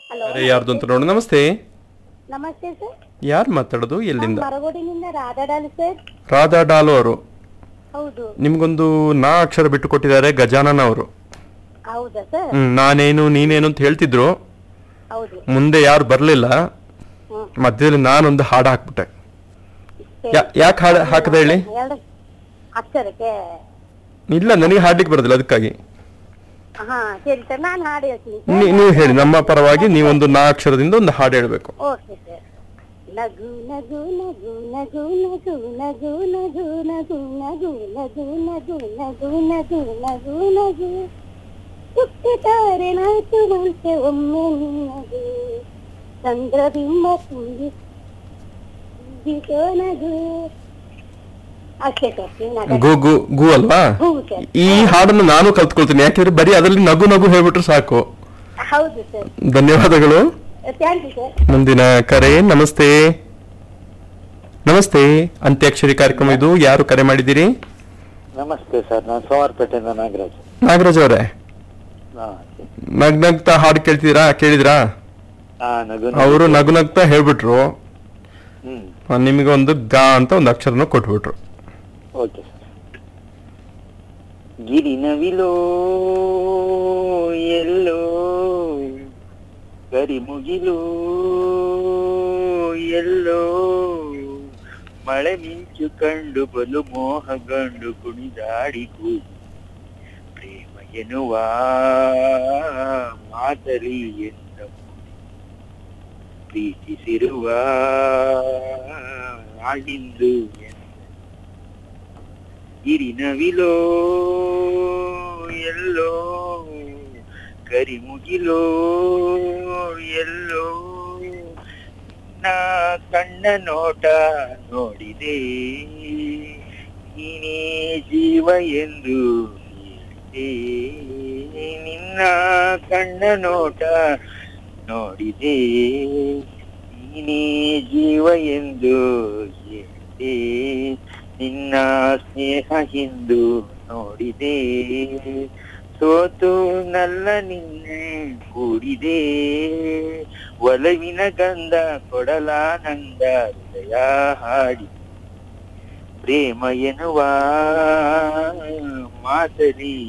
Hello ಅರೆ ಯಾರ್ದು ಅಂತ ನೋಡು ನಮಸ್ತೆ ನಮಸ್ತೆ ಸರ್ ಯಾರು ಮಾತಾಡೋದು ಎಲ್ಲಿಂದ ಮರಗೋಡಿನಿಂದ ರಾಧಾಡಾಲ್ ಸರ್ ರಾಧಾ ಡಾಲು ಅವರು ಹೌದು ನಿಮ್ಗೊಂದು ನಾ ಅಕ್ಷರ ಬಿಟ್ಟು ಕೊಟ್ಟಿದ್ದಾರೆ ಗಜಾನನ ಅವರು ಹೌದಾ ಸರ್ ಹ್ಮ್ ನಾನೇನು ನೀನೇನು ಅಂತ ಹೇಳ್ತಿದ್ರು ಹೌದು ಮುಂದೆ ಯಾರು ಬರಲಿಲ್ಲ ಹ್ಮ್ ಮಧ್ಯದಲ್ಲಿ ನಾನೊಂದು ಹಾಡು ಹಾಕ್ಬಿಟ್ಟೆ ಸರಿ. ಯಾಕೆ ಹಾಡು ಹಾಕದೆ ಹೇಳಿ ಎರಡು ಅಕ್ಷರಕ್ಕೆ ಇಲ್ಲ ನನಗೆ ಹಾಡ್ಲಿಕ್ಕೆ ಬರೋದಿಲ್ಲ ಅದಕ್ಕಾಗಿ ಹಾ ಸರಿ ಸರ್ ನಾನು ಹಾಡು ಹೇಳ್ತೀನಿ ನೀ- ನೀವು ಹೇಳಿ ನಮ್ಮ ಪರವಾಗಿ ನೀವೊಂದು ನಾ ಅಕ್ಷರದಿಂದ ಒಂದು ಹಾಡು ಹೇಳ್ಬೇಕು ಓಕೆ ಸರ್ ನಗು ನಗು ನಗು ನಗು ನಗು ನಗು ನಗು ನಗು ನಗು ನಗು ನಗು ನಗು ನಗು ನಗು ನಗು ಹುಟ್ಟಿದ್ದಾರೆ ನಾಚುವಂತೆ ಒಮ್ಮೆ ನಿನ್ನದು ಚಂದ್ರಬಿಂಬ ತುಂಬಿ ತುಂಬಿಸೋ ನಗು ಅಷ್ಟೇ ಸರ್ ನೀವು ನಗು ಗು ಗು ಗು ಅಲ್ವಾ ಹೂ ಸರ್ ಈ ಹಾಡನ್ನು ನಾನು ಕಲ್ತ್ಕೊಳ್ತೀನಿ ಯಾಕೆಂದ್ರೆ ಬರೀ ಅದರಲ್ಲಿ ನಗು ನಗು ಹೇಳ್ಬಿಟ್ರೆ ಸಾಕು ಹೌದು ಸರ್ ಧನ್ಯವಾದಗಳು ಥ್ಯಾಂಕ್ ಯು ಸರ್ ಮುಂದಿನ ಕರೆ ನಮಸ್ತೆ ನಮಸ್ತೆ ಅಂತ್ಯಾಕ್ಷರಿ ಕಾರ್ಯಕ್ರಮ ಇದು ಯಾರು ಕರೆ ಮಾಡಿದ್ದೀರಿ ನಮಸ್ತೆ ಸರ್ ನಾನು ಸೋಮವಾರಪೇಟೆಯಿಂದ ನಾಗರಾಜ್ ನಾಗರಾಜ್ ಅವರೇ ಹಾ ನಗ್ನಗ್ತಾ ಹಾಡು ಕೇಳ್ತಿದ್ದೀರಾ ಕೇಳಿದ್ರಾ ಹಾ ನಗು ಅವರು ನಗು ನಗ್ತಾ ಹೇಳ್ಬಿಟ್ರು ಹ್ಮ್ ಆ, ನಿಮಗೆ ಒಂದು ಗಾ ಅಂತ ಒಂದು ಅಕ್ಷರನ ಕೊಟ್ಬಿಟ್ರು ಓಕೆ ಸರ್ ಗಿರಿನವಿಲೋ ಎಲ್ಲೋ ಕರಿಮುಗಿಲು ಎಲ್ಲೋ ಮಳೆ ಮಿಂಚು ಕಂಡು ಬಲು ಮೋಹಗಂಡು ಕುಣಿದಾಡಿ ಕೂಗಿ ಪ್ರೇಮ ಎನ್ನುವ ಮಾತಲಿ ಎಂದ ಪ್ರೀತಿಸಿರುವ ಆಗಿಂದು ಗಿರಿನವಿಲೋ ಎಲ್ಲೋ ಕರಿಮುಗಿಲೋ ಎಲ್ಲೋ ನಾ ಕಣ್ಣ ನೋಟ ನೋಡಿದೆ ನೀನೇ ಜೀವ ಎಂದು ಹೇಳಿದೆ ನಿನ್ನ ಕಣ್ಣ ನೋಟ ನೋಡಿದೆ ನೀನೇ ಜೀವ ಎಂದು ಹೇಳಿದೆ ನಿನ್ನ ಸ್ನೇಹ ಎಂದು ನೋಡಿದೆ ಸೋತು ನಲ್ಲ ನಿನ್ನೆ ಕೂಡಿದೆ ಒಲವಿನ ಗಂಧ ಕೊಡಲಾನಂದ ಹೃದಯ ಹಾಡಿ ಪ್ರೇಮ ಎನ್ನುವ ಮಾತಲಿ